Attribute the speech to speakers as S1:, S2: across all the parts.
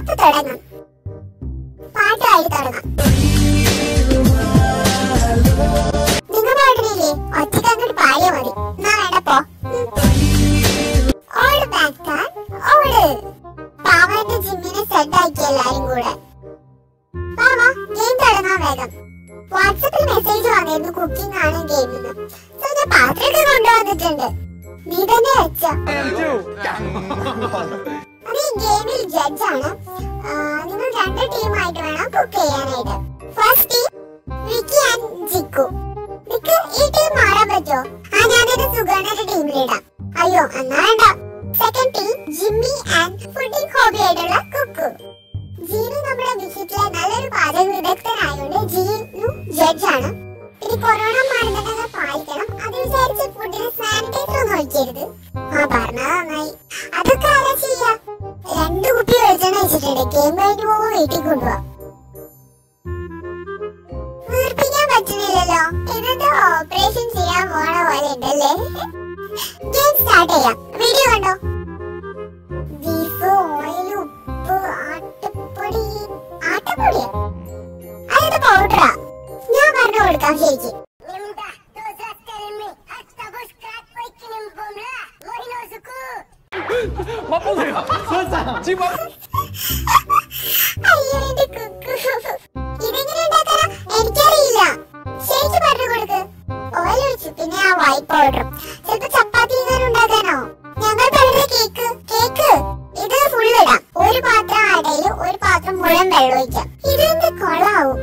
S1: അപ്പൊ തുടങ്ങാം പാട്ടുമായിട്ട് തുടങ്ങാം നിങ്ങൾ പാടുന്നില്ലേ ഒറ്റയ്ക്ക് അങ്ങോട്ട് പാടിയാ മതി എന്നാ വേണ്ടപ്പോ ഓട് ബാക്കാൻ ഓട് പാവന്റെ ജിമ്മിനെ സെറ്റ് ആക്കി എല്ലാരും കൂടെ വാ ഗെയിം തുടങ്ങാൻ വേഗം വാട്സപ്പിൽ മെസ്സേജ് വന്നിരുന്നു കുക്കിംഗ് ആണ് ഗെയിമിന് സോ ഞാൻ പാത്രമൊക്കെ കൊണ്ടുവന്നിട്ടുണ്ട് നീ തന്നെ വെച്ചോ അത് ഈ ഗെയിമിൽ ജഡ്ജാണ് നിങ്ങൾ രണ്ട് ടീമായിട്ട് വേണം കുക്ക് ചെയ്യാനായിട്ട് first team Vicky and Jikku നിക്ക് ഈ ടീം മാറാൻ പറ്റോ ആ ഞാനൊരു സുഗാണയുടെ ടീമിലിടാം അയ്യോ എന്നാ വേണ്ട സെക്കൻഡ് ടീം ജിമ്മി ആൻഡ് ഫുഡിംഗ് ഹോബി ആയിട്ടുള്ള കുക്കു ജീനു നമ്മുടെ വിസിറ്റിലെ നല്ലൊരു പാചക വിദഗ്ധനായോണ്ട് ജീനു ജഡ്ജാണ് പിന്നെ കൊറോണ മാനദണ്ഡങ്ങൾ പാലിക്കണം അത് വിചാരിച്ച് ഫുഡിന് സാനിറ്റൈസർ ഒന്നും ഒഴിക്കരുത് ആ പറഞ്ഞത് നന്നായി അതൊക്കെ ആരാ ചെയ്യാ രണ്ട് കുപ്പി വെളിച്ചെണ്ണ വെച്ചിട്ടുണ്ട് ഗെയിം കഴിഞ്ഞ് പോകുമ്പോ വീട്ടിൽ കൊണ്ടുപോവാ വീർപ്പിക്കാൻ പറ്റുന്നില്ലല്ലോ ഇതെന്തോ ഓപ്പറേഷൻ ചെയ്യാൻ പോണ പോലെ ഉണ്ടല്ലേ ഗെയിം സ്റ്റാർട്ട് ചെയ്യാം വീഡിയോ കണ്ടോ ബീഫ് ഓയിൽ ഉപ്പ് ആട്ടപ്പൊടി ആട്ടപ്പൊടിയോ അതൊരു പൗഡറാ ഞാൻ പറഞ്ഞു കൊടുക്കാം ശരിക്കും
S2: Немда, то застереми, а с тобой скрат выкинем бомла, мой носику.
S3: 맛보세요. 설상. 지금 맛.
S1: അയ്യോ എന്റെ കുക്കു ഇതെങ്ങനെ ഉണ്ടാക്കാനാ എനിക്കറിയില്ല ശരിക്കും പറഞ്ഞു കൊടുക്ക് ഓയിൽ ഒഴിച്ചു പിന്നെ ആ വൈറ്റ് പൗഡറും ചിലപ്പോ ചപ്പാത്തി എങ്ങാനും ഉണ്ടാക്കാനോ ഞങ്ങൾ പറയുന്നത് കേക്ക് കേക്ക് ഇത് ഫുൾ ഇടാം ഒരു പാത്രം അടയിൽ ഒരു പാത്രം മുഴുവൻ വെള്ളം ഒഴിക്കാം ഇതെന്ത് കൊള്ളാവും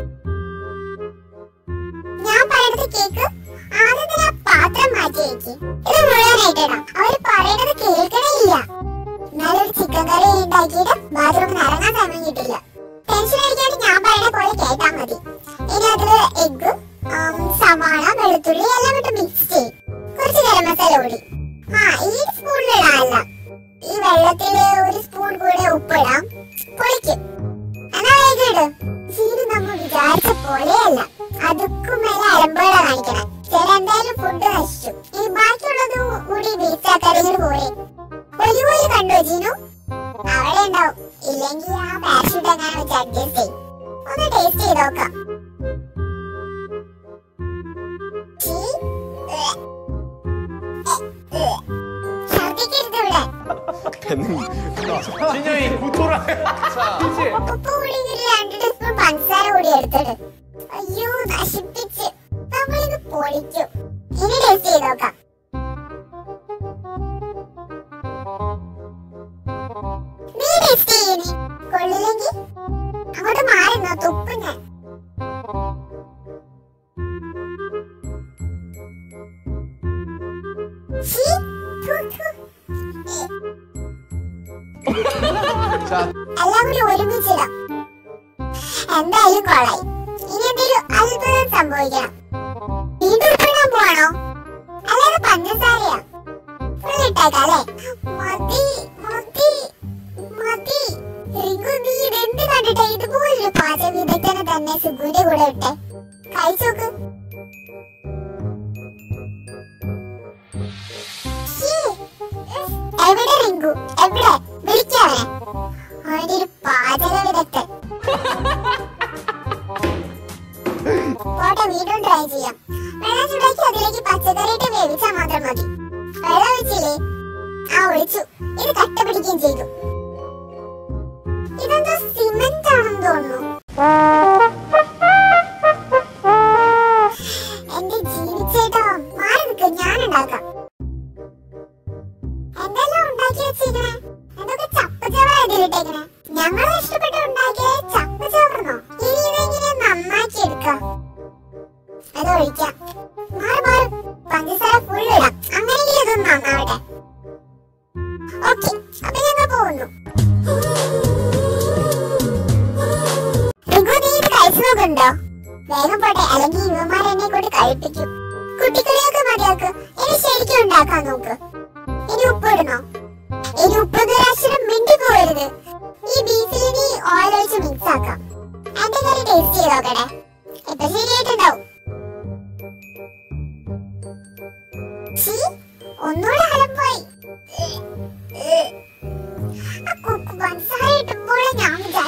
S1: ഞാൻ പറയുന്നത് കേക്ക് ആദ്യം തന്നെ ആ പാത്രം മാറ്റി വെക്ക് ഇത് മുഴുവനായിട്ട് ഇടാം അവര് പറയുന്നത് കേൾക്കണേ ഇല്ല നല്ലൊരു ചിക്കൻ കറി ഉണ്ടാക്കിയിട്ട് ബാത്റൂമിൽ നിന്ന് ഇറങ്ങാൻ സമയം കിട്ടില്ല ടെൻഷൻ അടിക്കാണ്ട് ഞാൻ പറയുന്ന പോലെ കേട്ടാ മതി ഇനി അതില് എഗ് സവാള വെളുത്തുള്ളി എല്ലാം ഇട്ട് മിക്സ് ചെയ്യും കുറച്ച് ഗരം മസാല കൂടി ആ ഈ സ്പൂണിൽ ഇടാനല്ല ഈ വെള്ളത്തില് ഒരു സ്പൂൺ കൂടെ ഉപ്പിടാം പൊളിക്കും എന്നാ വേഗം ഇട് ചീനി നമ്മൾ വിചാരിച്ച പോലെയല്ല അതുക്കും മേലെ അലമ്പുകള കാണിക്കണം ചില എന്തായാലും ഫുഡ് നശിച്ചു ഈ ബാക്കിയുള്ളത് കൂടി വേസ്റ്റ് ആക്കാതെ പോരെ ഒരു പോലെ കണ്ടോ ജീനു അവിടെ ഉണ്ടാവും ഇല്ലെങ്കിൽ ആ പാരഷൂട്ട് എങ്ങനെ വെച്ച് അഡ്ജസ്റ്റ് ചെയ്യും ഒന്ന് ടേസ്റ്റ് ചെയ്ത് നോക്കാം ചീ, ഏ, ഏ, ഏ. ഛർദ്ദിക്കരുത് ഇവിടെ
S3: 진영이 구토라. 그치?
S1: ഉപ്പ് കൂടി ഒരു രണ്ട് ടീസ്പൂൺ പഞ്ചസാര കൂടി എടുത്തിട്ട് അയ്യോ നശിപ്പിച്ച് നമ്മളിത് പൊളിക്കും ഇനി ടേസ്റ്റ് ചെയ്ത് നോക്കാം നീ ടേസ്റ്റ് ചെയ്യണേ കൊള്ളില്ലെങ്കിൽ അങ്ങോട്ട് മാറുന്നോ തുപ്പ് ഞാൻ ഛീ, ഥു, ഥു. എല്ലാം കൂടി ഒരുമിച്ചിടാം എന്തായാലും കൊളായി ഇനി എന്തെങ്കിലും അത്ഭുതം സംഭവിക്കണം വീണ്ടും ഉപ്പിടാൻ പോവാണോ അല്ലാതെ പഞ്ചസാരയാ ഫുൾ ഇട്ടേക്കാം അല്ലേ മതി മതി മതി റിങ്കു നീ ഇതെന്ത് കണ്ടിട്ടെ ഇതുപോലൊരു പാചക വിദഗ്ധനെ തന്നെ സുഗുവിന്റെ കൂടെ ഇട്ടെ കഴിച്ചോക്ക് ഛീ, ഉഫ്. എവിടെ റിങ്കു എവിടെ വിളിക്കാവനെ അവന്റെ ഒരു പാചക വിദഗ്ധൻ പോട്ടെ വീണ്ടും ട്രൈ ചെയ്യാം വെള്ളം ചൂടാക്കി അതിലേക്ക് പച്ചക്കറി ഇട്ട് വേവിച്ചാൽ മാത്രം മതി വെള്ളം ഒഴിച്ചില്ലേ ആ ഒഴിച്ചു ഇത് കട്ട പിടിക്കുകയും ചെയ്തു ഇതെന്തോ സിമന്റ് ആണെന്ന് തോന്നുന്നു എന്റെ ജീവിച്ചേട്ടോ മാറി നിൽക്ക് ഞാൻ ഉണ്ടാക്കാം എന്തെല്ലാം ഉണ്ടാക്കി വെച്ചിരിക്കണേ എന്തൊക്കെ ചപ്പ് ചവറായിട്ടിട്ടേക്കണേ ഞങ്ങൾ ഇഷ്ടപ്പെട്ട് ഉണ്ടാക്കിയ ചപ്പ് ചവർന്നോ ഇനി ഇതെങ്ങനെ നന്നാക്കി എടുക്കാം അത് ഒഴിക്കാം മാറി മാറി പഞ്ചസാര ഫുൾ ഇടാം അങ്ങനെയെങ്കിലും ഇതൊന്ന് നന്നാവട്ടെ ഓക്കെ അപ്പൊ ഞങ്ങൾ പോകുന്നു റിങ്കു, നീ ഇത് കഴിച്ചു നോക്കുന്നുണ്ടോ വേഗം പോട്ടെ അല്ലെങ്കിൽ ഇവന്മാർ എന്നെ കൊണ്ട് കഴിപ്പിക്കും കുട്ടിക്കളിയൊക്കെ മതിയാക്ക് ഇനി ശരിക്കും ഉണ്ടാക്കാൻ നോക്ക് ഇനി ഉപ്പ് ഇടണോ ഇനി ഉപ്പ് നിരാശനം മിണ്ടി പോകരുത് ഈ ബീഫിൽ ഇനി ഓയിൽ ഒഴിച്ച് മിക്സ് ആക്കാം എന്റെ കറി ടേസ്റ്റ് ചെയ്ത് നോക്കട്ടെ ഇപ്പൊ ശരിയായിട്ടുണ്ടാവും ഛീ, ഒന്നുകൂടെ അലമ്പായി ആ കുക്ക് പഞ്ചസാര ഇട്ടപ്പോഴേ ഞാൻ വിചാരിച്ചു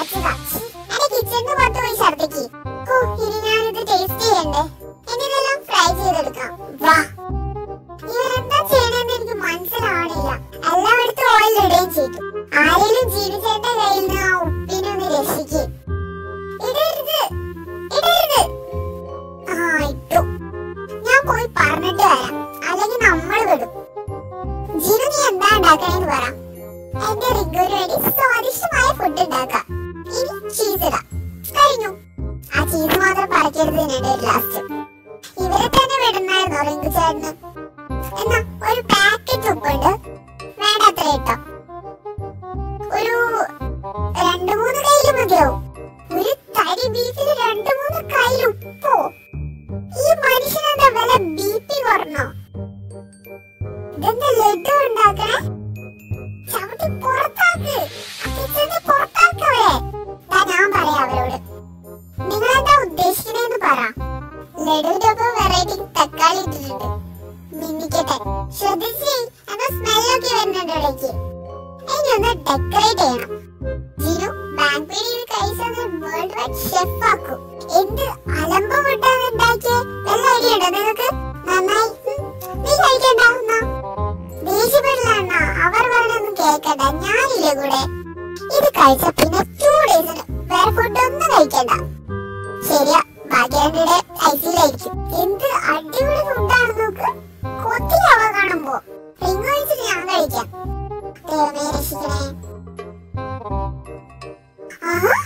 S1: തിന്നേണ്ടി വരും ലാസ്റ്റ് ഇവരെ തന്നെ വിടണമായിരുന്നോ റിങ്കു ചേട്ടന് എന്നാ ഒരു പാക്കറ്റ് ഉപ്പുണ്ട് വേണ്ടത്ര ഇട്ടോ ഒരു രണ്ടു മൂന്ന് കയ്യില് മതിയാവും ഒരു തരി ബീഫിൽ രണ്ടു മൂന്ന് കയ്യിൽ ഉപ്പോ ഈ മനുഷ്യനെന്താ വില ബി പി കുറഞ്ഞോ ഇതെന്താ ലഡു ഉണ്ടാക്കണേ ചവിട്ടി പുറത്താക്ക് കിച്ചണിൽ പുറത്താക്കവരെ ദാ ഞാൻ പറയാം അവരോട് നിങ്ങൾ എന്താ ഉദ്ദേശിക്കണേന്ന് പറ ലഡുവിന്റെ ഒപ്പം വെറൈറ്റി തക്കാളി ഇട്ടിട്ടുണ്ട് മിന്നിക്കട്ടെ ശ്രദ്ധിച്ച് എന്നാ സ്മെല്ലൊക്കെ വരുന്നുണ്ട് ഇടയ്ക്ക് ഇനി ഒന്ന് ഡെക്കറേറ്റ് ചെയ്യണം ജിനു ബാങ്ക് പീരീഡ് കഴിച്ചത് വേൾഡ് വൈഡ് ഷെഫ് ആക്കും എന്ത് അലമ്പ ഫുഡാണ് ഉണ്ടാക്കിയേ വല്ല ഐഡിയ ഉണ്ടോ നിങ്ങൾക്ക് നന്നായി ഉം. നീ കഴിക്കണ്ട എന്നാ ദേഷ്യപ്പെടില്ല അവർ പറഞ്ഞൊന്നും കേക്കണ്ട ഞാനില്ലേ കൂടെ ഇത് കഴിച്ച പിന്നെ ടൂ ഡേയ്സിന് വേറെ ഫുഡ് ഒന്നും കഴിക്കണ്ട ശരിയാ ഭാഗ്യയുടെ ഐസിയിലായിരിക്കും എന്ത് അടിപൊളി ഫുഡാണ് നോക്ക് കൊത്തിയാവാ കാണുമ്പോ റിങ് കഴിച്ചിട്ട് ഞാൻ കഴിക്കാം ദൈവമേ രക്ഷിക്കണേ ആഹാ